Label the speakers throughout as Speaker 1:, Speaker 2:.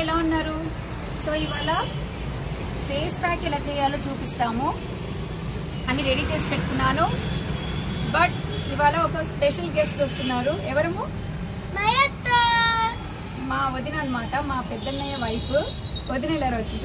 Speaker 1: ఎలా ఉన్నారు సో ఇవాళ ఫేస్ ప్యాక్ ఎలా చేయాలో చూపిస్తాము అన్ని రెడీ చేసి పెట్టుకున్నాను బట్ ఇవాళ ఒక స్పెషల్ గెస్ట్ వస్తున్నారు ఎవరము మా వదిన అన్నమాట మా పెద్దన్నయ్య వైఫ్ వదిన ఇలా వచ్చింది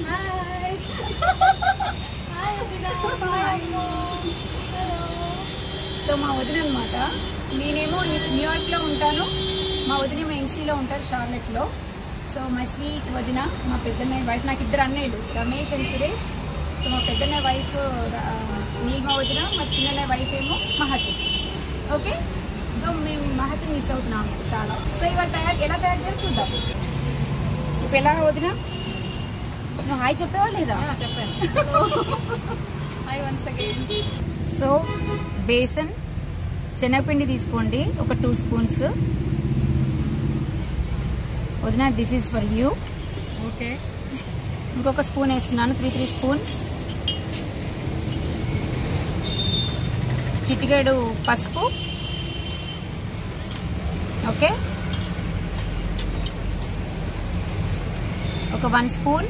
Speaker 1: సో మా వదిన అనమాట నేనేమో న్యూయార్క్ లో ఉంటాను మా వదినేమో ఎన్సీలో ఉంటారు షార్లెట్ లో సో మై స్వీట్ వదిన మా పెద్దన్నయ్య వైఫ్ నాకు ఇద్దరు అన్నయ్యలు రమేష్ అండ్ సురేష్ సో మా పెద్దన్నయ్య వైఫ్ నీల్మ వదిన మా చిన్నన్నయ్య వైఫ్ ఏమో మహతి ఓకే సో మేము మహతి మిస్ అవుతున్నాం చాలా సో ఇవాళ తయారు ఎలా తయారు చేయాలో చూద్దాం ఇప్పుడు ఎలా వదిన నువ్వు హాయ్ చెప్పావా లేదా సో బేసన్ శనగపిండి తీసుకోండి ఒక టూ స్పూన్స్ వదిన this is for you
Speaker 2: okay
Speaker 1: ఇంకొక స్పూన్ వేస్తున్నాను త్రీ త్రీ స్పూన్స్ చిటికెడు పసుపు ఓకే ఒక వన్ స్పూన్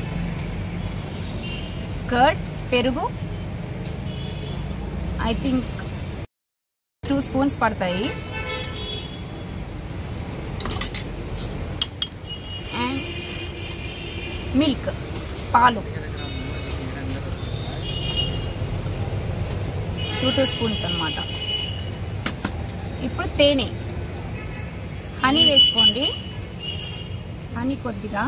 Speaker 1: కర్డ్ పెరుగు ఐ థింక్ టూ స్పూన్స్ పడతాయి అండ్ మిల్క్ పాలు టూ టూ స్పూన్స్ అన్నమాట ఇప్పుడు తేనె హనీ వేసుకోండి హనీ కొద్దిగా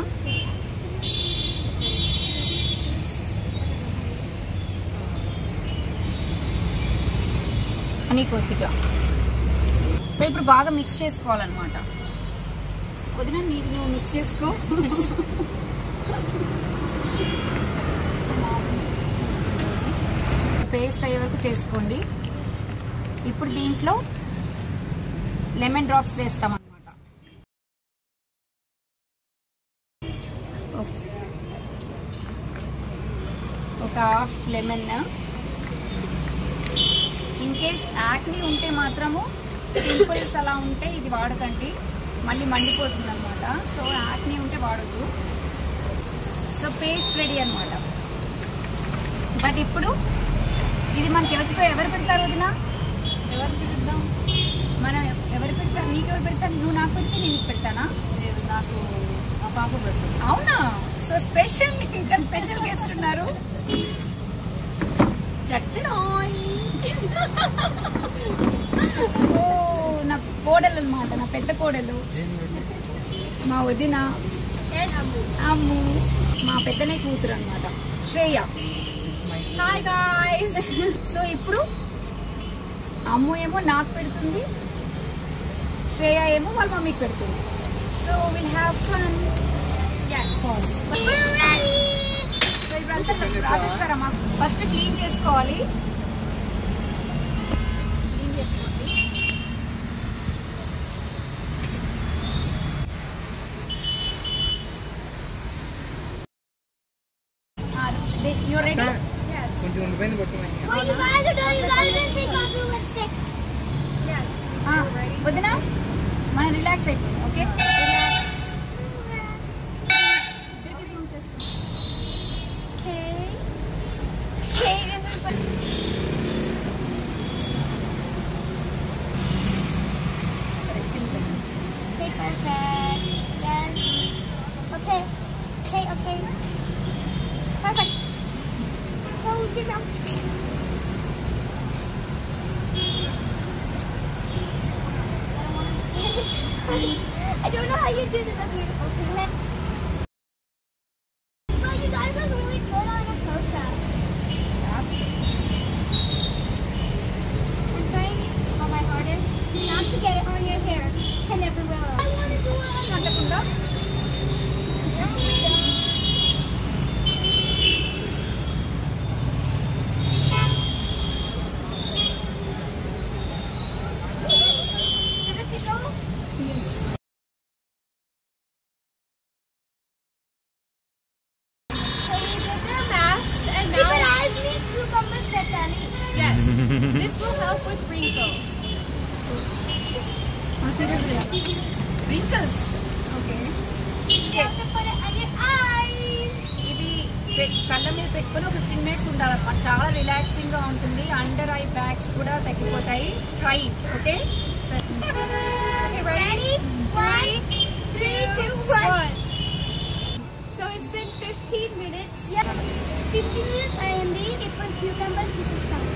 Speaker 1: హనీ కొద్దిగా సో ఇప్పుడు బాగా మిక్స్ చేసుకోవాలన్నమాట వదిన నీది నువ్వు మిక్స్ చేసుకో పేస్ట్ అయ్యే వరకు చేసుకోండి ఇప్పుడు దీంట్లో లెమన్ డ్రాప్స్ వేస్తాం అనమాట ఒక half lemon in case acne ఉంటే మాత్రము పింపుల్స్ అలా ఉంటే ఇది వాడకండి మళ్ళీ మండిపోతుంది అనమాట సో యాక్ని ఉంటే వాడొద్దు సో పేస్ట్ రెడీ అనమాట బట్ ఇప్పుడు ఇది మనకి ఎవరికి ఎవరు పెడతారు వదిన ఎవరికి పెడతాం మనం ఎవరు పెడతారు నీకు ఎవరు పెడతారు నువ్వు నాకు పెడితే నేను నీకు పెడతానా
Speaker 2: లేదు నాకు మా పాప పెడుతుంది
Speaker 1: అవునా సో స్పెషల్ ఇంకా స్పెషల్ గెస్ట్ ఉన్నారు చట్టడాయ్. ఓ నా కోడలు అనమాట నా పెద్ద కోడలు మా వదిన అమ్ము మా పెద్దనే కూతురు అనమాట శ్రేయ హాయ్ గాయ్స్ సో ఇప్పుడు అమ్ము ఏమో నాకు పెడుతుంది శ్రేయ ఏమో వాళ్ళ మమ్మీకి పెడుతుంది so will have fun so ఇప్పుడంతా రాసిస్తారమ్మా ఫస్ట్ క్లీన్ చేసుకోవాలి క్లీన్ చేసుకోండి యూ రెడీ
Speaker 3: కొంచెం ఉండిపోయింది పట్టుకున్నాయి
Speaker 4: Well, you guys are done. You guys didn't take off your lipstick.
Speaker 1: వదిన మనం రిలాక్స్ అయిపోయింది ఓకే ఇద్దరికి zoom చేస్తాం.
Speaker 4: Okay. Okay, this is what. Okay, perfect. Yes. Okay. Okay, okay. Perfect. Close your mouth. I don't know how you do this. I'm beautiful. Isn't it? Bro, you guys look really good on a close-up. I'm trying on my hardest not to get it on your hair and everywhere else. I want to do it on the Does it tickle? So you get their masks and now... But eyes need cucumber step, Daddy.
Speaker 2: Yes. this will help with wrinkles.
Speaker 1: Wrinkles. Okay.
Speaker 4: You have to put it
Speaker 1: పెట్- కళ్ళ మీద పెట్టుకొని fifteen minutes ఉండాలన్నమాట చాలా relaxing గా ఉంటుంది under eye bags కూడా తగ్గిపోతాయి try okay
Speaker 4: Ready? One, three, two, one.
Speaker 2: So it's been 15 minutes.
Speaker 4: Yeah. 15 minutes అయింది ఇప్పుడు cucumbers తీసిస్తాను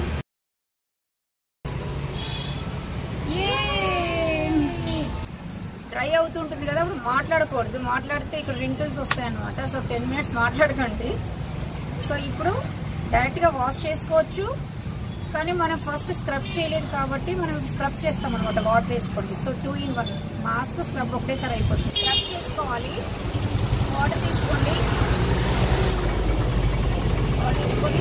Speaker 1: డ్రై అవుతుంటుంది కదా అప్పుడు మాట్లాడకూడదు మాట్లాడితే ఇక్కడ రింకిల్స్ వస్తాయి అనమాట సో టెన్ మినిట్స్ మాట్లాడకండి సో ఇప్పుడు డైరెక్ట్ గా వాష్ చేసుకోవచ్చు కానీ మనం ఫస్ట్ స్క్రబ్ చేయలేదు కాబట్టి మనం స్క్రబ్ చేస్తాం అనమాట వాటర్ వేసుకోండి so two in one mask scrub ఒకటేసారి అయిపోతుంది స్క్రబ్ చేసుకోవాలి వాటర్ తీసుకోండి వాటర్ తీసుకోండి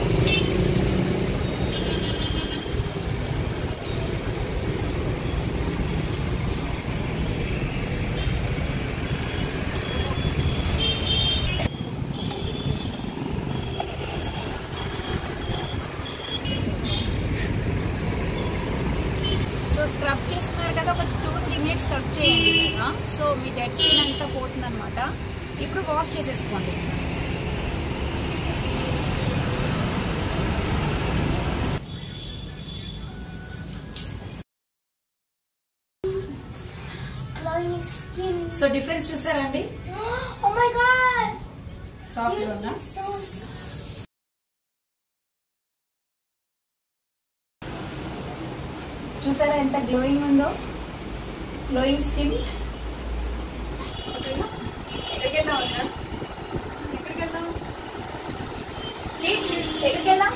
Speaker 1: సో స్క్రబ్ చేసుకున్నారు కదా ఒక టూ త్రీ మినిట్స్ స్క్రబ్ చేయండి ఇలాగా. సో మీ డెడ్ స్కిన్ అంతా పోతుంది అనమాట ఇప్పుడు వాష్ చేసేసుకోండి
Speaker 4: glowing skin
Speaker 1: సో డిఫరెన్స్ చూసారండి
Speaker 4: oh my god
Speaker 1: సాఫ్ట్ ఉందా
Speaker 4: so
Speaker 1: చూసారా ఎంత గ్లోయింగ్ ఉందో గ్లోయింగ్ స్కిన్ ఓకేనా ఎక్కడికి వెళ్దాం వదినా? ఎక్కడికి వెళ్దాం Kids, ఎక్కడికి వెళ్దాం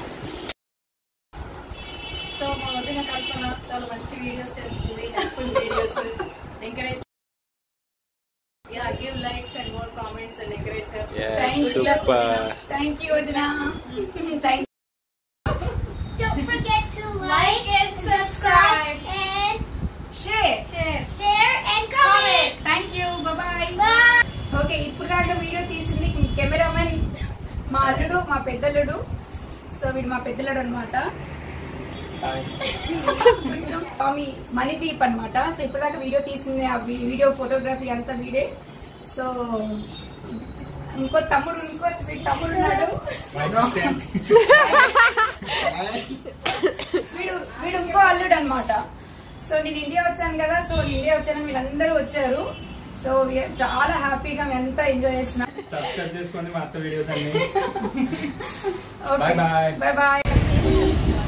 Speaker 2: సో మా వదిన కల్పన చాలా మంచి వీడియోస్ చేస్తుంది helpful videos encourage yeah give likes and more comments and encourage
Speaker 5: Yeah,
Speaker 1: Thank you.
Speaker 5: super.
Speaker 1: Thank you వదినా thank
Speaker 4: don't forget to like and subscribe and
Speaker 1: share
Speaker 2: share
Speaker 4: share and comment
Speaker 1: thank you bye
Speaker 4: bye
Speaker 1: okay ఇప్పుడు దాకా video తీసింది cameraman మా అల్లుడు మా పెద్దల్లుడు so వీడు మా పెద్దలుడు అనమాట స్వామి మణిదీప్ అనమాట సో ఇప్పుడు దాకా వీడియో తీసింది ఆ వీ- వీడియో ఫోటోగ్రఫీ అంతా వీడే సో ఇంకో తమ్ముడు ఇంకో వీడి తమ్ముడు ఉన్నాడు వీడు వీడు ఇంకో అల్లుడు అనమాట సో నేను ఇండియా వచ్చాను కదా సో నేను ఇండియా వచ్చాను వీళ్ళందరూ వచ్చారు సో we- చాలా హ్యాపీగా మేము ఎంతో ఎంజాయ్ చేస్తున్నాం
Speaker 3: సబ్స్క్రైబ్ చేసుకోండి మా అత్త వీడియోస్ అన్ని
Speaker 1: okay
Speaker 3: Bye bye.
Speaker 1: Bye bye